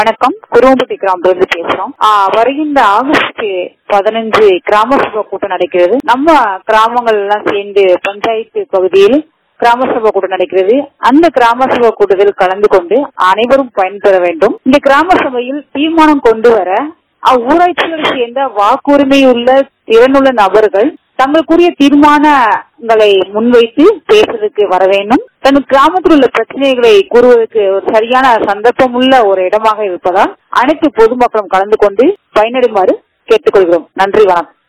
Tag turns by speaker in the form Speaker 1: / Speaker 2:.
Speaker 1: வணக்கம் குருவம்பட்டி கிராமத்துல பேசுறோம் ஆஹ் வருகின்ற ஆகஸ்ட் பதினஞ்சு கிராம சபை கூட்டம் நடக்கிறது நம்ம கிராமங்கள் எல்லாம் சேர்ந்து பஞ்சாயத்து பகுதியில் கிராம சபை கூட்டம் நடக்கிறது அந்த கிராம சபை கூட்டத்தில் கலந்து கொண்டு அனைவரும் பயன்பெற வேண்டும் இந்த கிராம சபையில் தீர்மானம் கொண்டு வர அவ்வூராட்சிகளை சேர்ந்த வாக்குரிமை உள்ள திறனுள்ள நபர்கள் தங்களுக்குரிய தீர்மானங்களை முன்வைத்து பேசுறதுக்கு வர வேண்டும் தன் கிராமத்தில் உள்ள பிரச்சனைகளை கூறுவதற்கு ஒரு சரியான சந்தர்ப்பமுள்ள ஒரு இடமாக இருப்பதால் அனைத்து பொதுமக்களும் கலந்து கொண்டு பயனடைமாறு கேட்டுக்கொள்கிறோம் நன்றி வணக்கம்